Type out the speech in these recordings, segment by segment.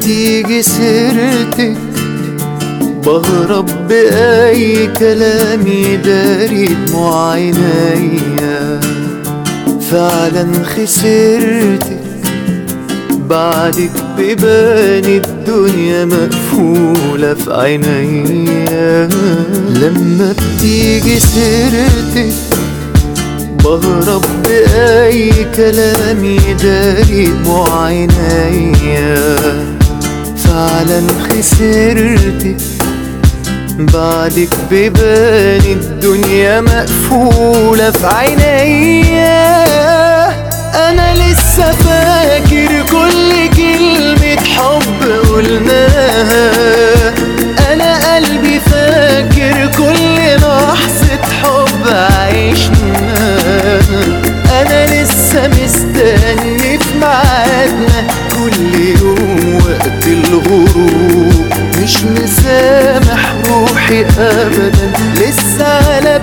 بتيجي سيرتك بهرب بأي كلام يداري دموع عينيا فعلا خسرتك بعدك ببان الدنيا مقفولة في عينيا لما بتيجي سيرتك بهرب بأي كلام يداري دموع عينيا فعلا خسرتك بعدك ببان الدنيا مقفولة في عينيا أنا لسه فاكر كل كلمة حب قلناها أنا قلبي فاكر كل لحظة حب عشناها أنا لسه مستني في ميعادنا كل يوم وقت الغروب مش مسامح روحي أبدا لسه على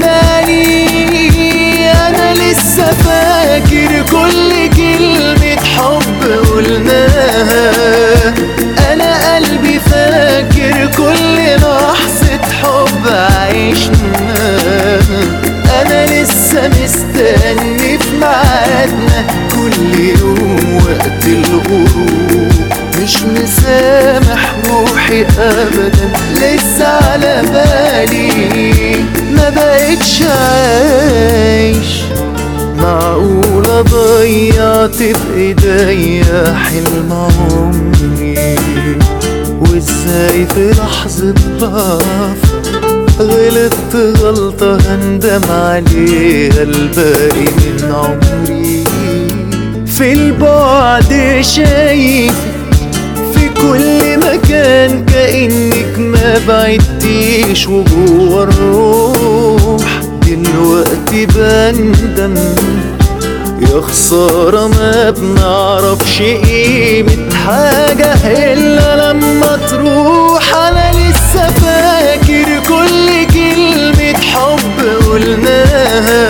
بالي أنا لسه فاكر كل كلمة حب قلناها أنا قلبي فاكر كل لحظة حب عشناها أنا لسه مستني في ميعادنا كل يوم وقت الغروب مش مسامح روحي أبدا لسه على بالي ما بقتش عايش معقولة ضيعت بإيديا حلم عمري وازاي في لحظة ضعف غلطت غلطة هندم عليها الباقي من عمري في البعد شايفك في كل مكان كأنك ما بعدتيش وجوه الروح دلوقتي بندم يا خسارة ما بنعرفش قيمة حاجة إلا لما تروح أنا لسه فاكر كل كلمة حب قلناها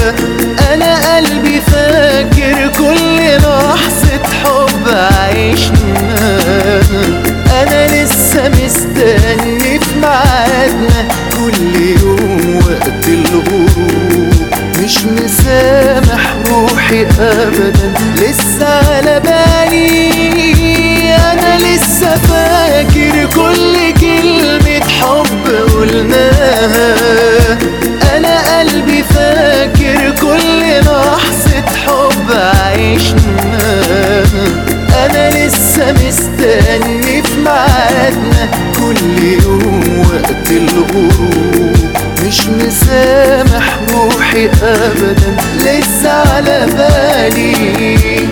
أنا قلبي فاكر كل لحظة حب عشناها أنا لسه مستني في ميعادنا كل يوم وقت الغروب مش مسامح روحي أبدا لسه على بالي أنا لسه فاكر كل كلمة حب قلناها أنا قلبي فاكر كل لحظة حب عشناها أنا لسه مستني في ميعادنا كل يوم وقت الغروب مش مسامح روحي أبدا لسه على بالي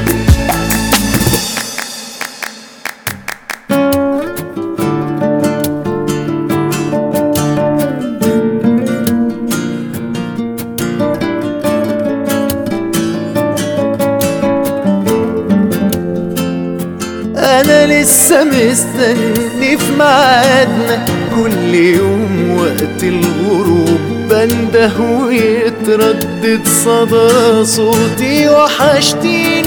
انا لسه مستني في ميعادنا كل يوم وقت الغروب بنده ويتردد صدى صوتي وحشتي